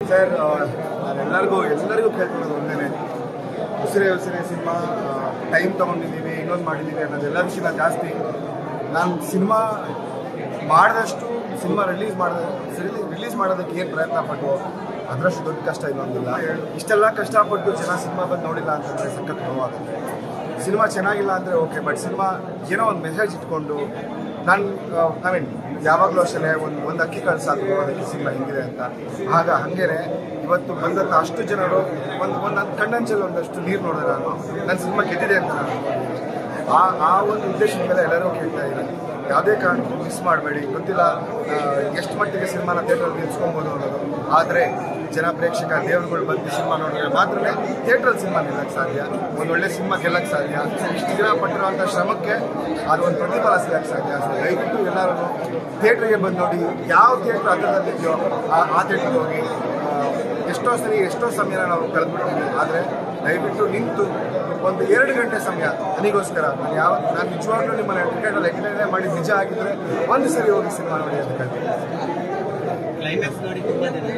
Sir ನಾನು ಎಲ್ಲರಿಗೂ ಎಲ್ಲರಿಗೂ ಕೇಳ್ಕೊಳ್ಳೋದು ಒಂದೇ ಉಸಿರೇ ಉಸಿರೇ ಸಿನಿಮಾ ಟೈಮ್ ತೊಗೊಂಡಿದ್ದೀವಿ ಇನ್ನೊಂದು ಮಾಡಿದ್ದೀವಿ ಅನ್ನೋದು ಎಲ್ಲದಕ್ಕಿಂತ ಜಾಸ್ತಿ ನಾನು ಸಿನಿಮಾ ಮಾಡಿದಷ್ಟು ಸಿನಿಮಾ ರಿಲೀಸ್ ಮಾಡಿದ ರಿಲೀಸ್ ಮಾಡೋದಕ್ಕೆ ಏನು ಪ್ರಯತ್ನ ಪಟ್ಟು ಅದರಷ್ಟು ದೊಡ್ಡ ಕಷ್ಟ ಇನ್ನೊಂದಿಲ್ಲ ಇಷ್ಟೆಲ್ಲ ಕಷ್ಟಪಟ್ಟು ಜನ ಸಿನಿಮಾ ಬಂದು ನೋಡಿಲ್ಲ ಅಂತಂದರೆ ಸಖತ್ ನೋವಾಗುತ್ತೆ ಸಿನಿಮಾ ಚೆನ್ನಾಗಿಲ್ಲ ಅಂದರೆ ಓಕೆ ಬಟ್ ಸಿನಿಮಾ ಏನೋ ಒಂದು ಮೆಸೇಜ್ ಇಟ್ಕೊಂಡು ನಾನು ಐ ಮೀನ್ ಯಾವಾಗಲೂ ಅಷ್ಟೇ ಒಂದು ಒಂದು ಅಕ್ಕಿ ಕಳ್ಸಾಕು ಅದಕ್ಕೆ ಸಿನಿಮಾ ಹಿಂಗಿದೆ ಅಂತ ಆಗ ಹಾಗೇನೆ ಇವತ್ತು ಬಂದಂಥ ಅಷ್ಟು ಜನರು ಒಂದು ಒಂದು ನನ್ನ ಕಣ್ಣಂಚಲ್ಲಿ ಒಂದಷ್ಟು ನೀರು ನೋಡಿದ್ರೆ ನಾನು ನನ್ನ ಸಿನಿಮಾ ಗೆದ್ದಿದೆ ಅಂತ ನಾನು ಅನ್ಕೊಂಡಿದ್ದೀನಿ. ಆ ಆ ಒಂದು ಉದ್ದೇಶದ ಮೇಲೆ ಎಲ್ಲರೂ ಕೇಳ್ತಾ ಇದ್ದೀನಿ ಯಾವುದೇ ಕಾರಣಕ್ಕೂ ಮಿಸ್ ಮಾಡಬೇಡಿ ಗೊತ್ತಿಲ್ಲ ಎಷ್ಟು ಮಟ್ಟಿಗೆ ಸಿನಿಮಾನ ಥಿಯೇಟ್ರಲ್ಲಿ ನಿಲ್ಸ್ಕೊಬೋದು ಅನ್ನೋದು ಆದರೆ ಜನ ಪ್ರೇಕ್ಷಕ ದೇವರುಗಳು ಬಂದು ಸಿನಿಮಾ ನೋಡಿದ್ರೆ ಮಾತ್ರನೇ ಥಿಯೇಟ್ರಲ್ಲಿ ಸಿನಿಮಾ ನಿಲ್ಲಕ್ಕೆ ಸಾಧ್ಯ ಒಂದು ಒಳ್ಳೆ ಸಿನಿಮಾ ಗೆಲ್ಲಕ್ಕೆ ಸಾಧ್ಯ ಇಷ್ಟು ದಿನ ಪಟ್ಟಿರುವಂಥ ಶ್ರಮಕ್ಕೆ ಅದು ಒಂದು ಪ್ರತಿಫಲ ಸಿಗಕ್ಕೆ ಸಾಧ್ಯ ಸೊ ದಯವಿಟ್ಟು ಎಲ್ಲರೂ ಥಿಯೇಟ್ರಿಗೆ ಬಂದು ನೋಡಿ ಯಾವ ಥಿಯೇಟ್ರ್ ಹತ್ರದಲ್ಲಿದೆಯೋ ಆ ಆ ಥಿಯೇಟ್ರಿಗೆ ಹೋಗಿ ಆ, ಎಷ್ಟೋ ಸರಿ ಎಷ್ಟೋ ಸಮಯನ ನಾವು ಕಳೆದ್ಬಿಡ್ತೀವಿ ಆದರೆ ದಯವಿಟ್ಟು ನಿಂತು ಒಂದು ಎರಡು ಗಂಟೆ ಸಮಯ ನನಗೋಸ್ಕರ ನಾನು ಯಾವ ನಾನು ನಿಜವಾಗ್ಲೂ ನಿಮ್ಮನ್ನ ಟಿಕೆಟಲ್ಲಿ ಎಂಟರ್ಟೈನ್ ಮಾಡಿ ನಿಜ ಆಗಿದ್ರೆ ಒಂದು ಸರಿ ಹೋಗಿ ಸಿನಿಮಾ ನೋಡಿ ಅಂತ ಹೇಳ್ತೀನಿ ಕ್ಲೈಮ್ಯಾಕ್ಸ್ ನೋಡಿ ತುಂಬಾ ಜನ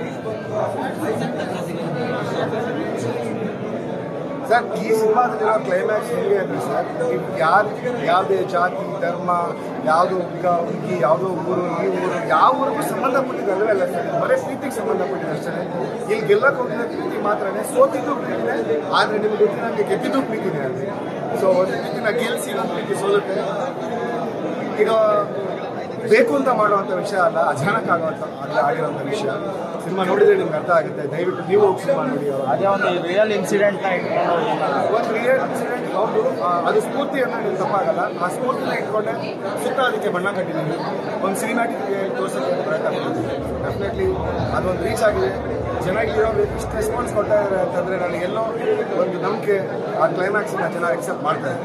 ಸರ್ ಈ ಸಿನಿಮಾದಲ್ಲಿರೋ ಕ್ಲೈಮ್ಯಾಕ್ಸ್ ಹೇಗೆ ಅಂದರೆ ಸರ್ ನೀವು ಯಾರು ಯಾವುದೇ ಜಾತಿ ಧರ್ಮ ಯಾವುದೋ ಹುಡುಗ ಹುಡುಗಿ ಯಾವುದೋ ಊರು ಈ ಊರು ಯಾವ ಊರಿಗೂ ಸಂಬಂಧಪಟ್ಟಿದ್ದಲ್ಲವೇ ಅಲ್ಲ ಸರ್ ಇದು ಬರೀ ಪ್ರೀತಿಗೆ ಸಂಬಂಧಪಟ್ಟಿದೆ ಅಷ್ಟೇ ಇಲ್ಲಿ ಗೆಲ್ಲಕ್ಕೆ ಹೋಗಿರೋ ಪ್ರೀತಿ ಮಾತ್ರನೇ ಸೋತಿದ್ದು ಪ್ರೀತಿನೇ ಆದರೆ ನಿಮ್ಗೆ ಗೊತ್ತಿರಂಗೆ ಗೆದ್ದಿದ್ದು ಪ್ರೀತಿನೇ ಅಲ್ಲಿ ಸೊ ಒಂದು ಪ್ರೀತಿನ ಗೆಲ್ಲಿಸಿ ಇನ್ನೊಂದು ಪ್ರೀತಿ ಸೋಲುತ್ತೆ ಇದು ಬೇಕು ಅಂತ ಮಾಡುವಂಥ ವಿಷಯ ಅಲ್ಲ ಅಚಾನಕ್ ಆಗುವಂಥ ಅಲ್ಲಿ ಆಗಿರೋಂಥ ವಿಷಯ ಸಿನಿಮಾ ನೋಡಿದ್ರೆ ನಿಮ್ಗೆ ಅರ್ಥ ಆಗುತ್ತೆ ದಯವಿಟ್ಟು ನೀವು ಹೋಗಿ ಸಿನಿಮಾ ನೋಡಿ ಅವ್ರು ಅದೇ ಒಂದು ರಿಯಲ್ ಇನ್ಸಿಡೆಂಟ್ ನ ಇಟ್ಕೊಂಡು ಒಂದು ರಿಯಲ್ ಇನ್ಸಿಡೆಂಟ್ ಹೌದು ಆ, ಅದು ಸ್ಫೂರ್ತಿ ಅನ್ನೋದು ತಪ್ಪಾಗಲ್ಲ ಆ ಸ್ಫೂರ್ತಿನ ಇಟ್ಕೊಂಡೆ ಸುತ್ತ ಅದಕ್ಕೆ ಬಣ್ಣ ಕಟ್ಟಿದ್ದೀನಿ ಒಂದು ಸಿನಿಮ್ಯಾಟಿಕ್ ತೋರ್ಸೋಕ್ಕೆ ಪ್ರಯತ್ನ ಮಾಡ್ತೀನಿ ಡೆಫಿನೆಟ್ಲಿ ಅದೊಂದು ರೀಚ್ ಆಗಿದೆ ಚೆನ್ನಾಗಿರೋರು ಇಷ್ಟು ರೆಸ್ಪಾನ್ಸ್ ಕೊಡ್ತಾ ಇದ್ದಾರೆ ಅಂತಂದರೆ ನನಗೆಲ್ಲೋ ಒಂದು ನಂಬಿಕೆ ಆ ಕ್ಲೈಮ್ಯಾಕ್ಸನ್ನ ಜನ ಎಕ್ಸೆಪ್ಟ್ ಮಾಡ್ತಾರೆ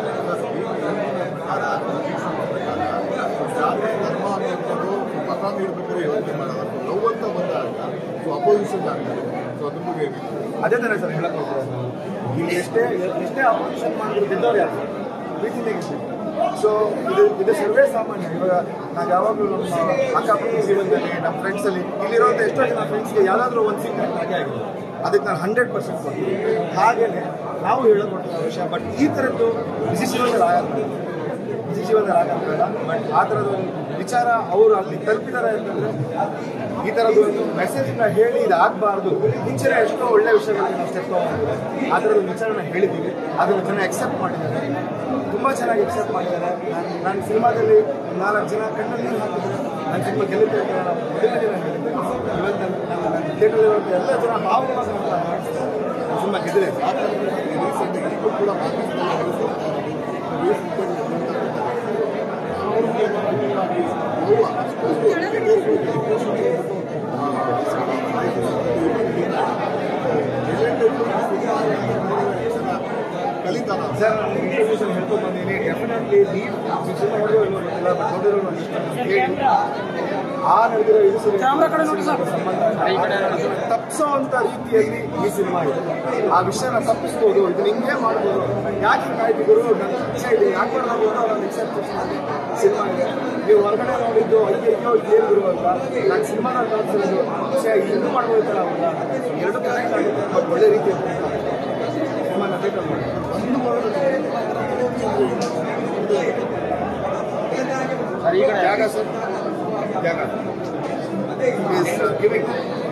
ಜಾತಿ ಧರ್ಮ ಅನ್ನುವಂಥದ್ದು ಮತ ನೀಡಬೇಕಾದ್ರೆ ಯೋಚನೆ ಮಾಡೋದು ಲವ್ ಅಂತ ಬಂದಾಗ ಸೊ ಅಪೋಸಿಷನ್ ಆಗ್ತದೆ ಸೊ ಅದ್ರ ಬಗ್ಗೆ ಏನಿದೆ ಅದೇ ತಾನೇ ಸರ್ ಹೇಳಕ್ ಹೋಗ್ತಿರೋದು ಇಲ್ಲಿ ಎಷ್ಟೇ ಎಷ್ಟೇ ಅಪೋಸಿಷನ್ ಮಾಡಿದ್ರು ಗೆದ್ದವ್ರು ಯಾರು ಪ್ರೀತಿನೇ ಗೆದ್ದಿದ್ದು ಸೊ ಇದು ಇದು ಸರ್ವೇ ಸಾಮಾನ್ಯ ಇವಾಗ ನಾವು ಯಾವಾಗಲೂ ನಮ್ಮ ಅಕ್ಕಪಕ್ಕ ಜೀವನದಲ್ಲಿ ನಮ್ಮ ಫ್ರೆಂಡ್ಸಲ್ಲಿ ಇಲ್ಲಿರುವಂಥ ಎಷ್ಟೋ ಜನ ಫ್ರೆಂಡ್ಸ್ಗೆ ಯಾವುದಾದ್ರೂ ಒಂದು ಸಿಂಗ್ ಹಾಗೆ ಆಗಿದೆ ಅದಕ್ಕೆ ನಾನು ಹಂಡ್ರೆಡ್ ಪರ್ಸೆಂಟ್ ಕೊಡ್ತೀನಿ ಹಾಗೇನೆ ನಾವು ಹೇಳಕೊಟ್ಟಿರೋ ವಿಷಯ ಬಟ್ ಈ ಥರದ್ದು ಬಿಸಿ ಜೀವನದಲ್ಲಿ ಆಗಲ್ಲ ನಿಜ ಜೀವನದಲ್ಲಿ ಆಗಲ್ಲ ಬಟ್ ಆ ಥರದ ಒಂದು ವಿಚಾರ ಅವರು ಅಲ್ಲಿ ತಲುಪಿದ್ದಾರೆ ಅಂತಂದ್ರೆ ಈ ಥರದ್ದು ಒಂದು ಮೆಸೇಜ್ನ ಹೇಳಿ ಇದಾಗಬಾರ್ದು ಮುಂಚೆನೇ ಎಷ್ಟೋ ಒಳ್ಳೆ ವಿಷಯಗಳನ್ನ ನಾವು ಸ್ಟೆಪ್ ತಗೊಂಡಿದ್ದೀವಿ ಆ ಥರದ ಒಂದು ವಿಚಾರನ ಹೇಳಿದ್ದೀವಿ ಅದನ್ನು ಜನ ಎಕ್ಸೆಪ್ಟ್ ಮಾಡಿದ್ದಾರೆ ತುಂಬ ಚೆನ್ನಾಗಿ ಎಕ್ಸೆಪ್ಟ್ ಮಾಡಿದ್ದಾರೆ ನಾನು ನಾನು ಸಿನಿಮಾದಲ್ಲಿ ನಾಲ್ಕು ಜನ ಕಣ್ಣಲ್ಲಿ ನೀರು ಹಾಕಿದ್ರೆ ನನ್ನ ಸಿನಿಮಾ ಗೆಲ್ಲುತ್ತೆ ಅಂತ ನಾನು ಮೊದಲನೇ ದಿನ ಹೇಳಿದ್ದೆ ಇವತ್ತು ನನ್ನ ನನ್ನ ನನ್ನ ಥಿಯೇಟರ್ಲಿರುವಂಥ ಎಲ್ಲ ಜನ ಭಾವನೆ ಸಿನಿಮಾ ಗೆದ್ದಿದೆ ರೀಸೆಂಟ್ ಈಗೂ ಕೂಡ ಪಾಕಿಸ್ತಾನ ನಡೆಸುತ್ತಾ ಅವ್ರಿಗೆ ಮುಖ್ಯವಾಗಿ ನೋವು ಅಷ್ಟು ಕಲಿತಾರ ಸರ್ ನಾನು ಇಂಟರ್ವ್ಯೂಸನ್ ಹೇಳ್ಕೊಂಡು ಬಂದೀನಿ ಡೆಫಿನೆಟ್ಲಿ ನೀವು ಸಿನಿಮಾ ನೋಡಿರೋ ಇಲ್ವೋ ಗೊತ್ತಿಲ್ಲ ಬಟ್ ನೋಡಿರೋ ಹೇಳಿ ಆ ನಡೆದಿರೋ ಇದು ಸಂಬಂಧ ತಪ್ಪಿಸೋ ಅಂತ ರೀತಿಯಲ್ಲಿ ಈ ಸಿನಿಮಾ ಇದೆ ಆ ವಿಷಯನ ತಪ್ಪಿಸ್ಬೋದು ಇದನ್ನ ಹಿಂಗೆ ಮಾಡ್ಬೋದು ಯಾಕೆ ಹಿಂಗಾಯ್ತು ಗುರು ನನ್ನ ಇಚ್ಛೆ ಇದೆ ಯಾಕೆ ಮಾಡಬೇಕು ಅಂತ ಒಂದು ಎಕ್ಸೆಪ್ಟೇಷನ್ ಸಿನಿಮಾ ಇದೆ ನೀವು ಹೊರಗಡೆ ನೋಡಿದ್ದು ಅಯ್ಯಯ್ಯೋ ಏನು ಗುರು ಅಂತ ನಾನು ಸಿನಿಮಾನ ತೋರಿಸಿರೋದು ಛೇ ಇನ್ನೂ ಮಾಡ್ಬೋದು ಅಂತ ನಾವು ಎರಡು ಕನೆಕ್ಟ್ ಆಗುತ್ತೆ ಬಟ್ ಒಳ್ಳೆ ರೀತಿಯಲ್ಲಿ ಸಿನಿಮಾನ ಥಿಯೇಟರ್ ಮಾಡಿ ಸರ್ ಈ ಕಡೆ ಜಾಗ ಸರ್ ಜಾಗ is uh, giving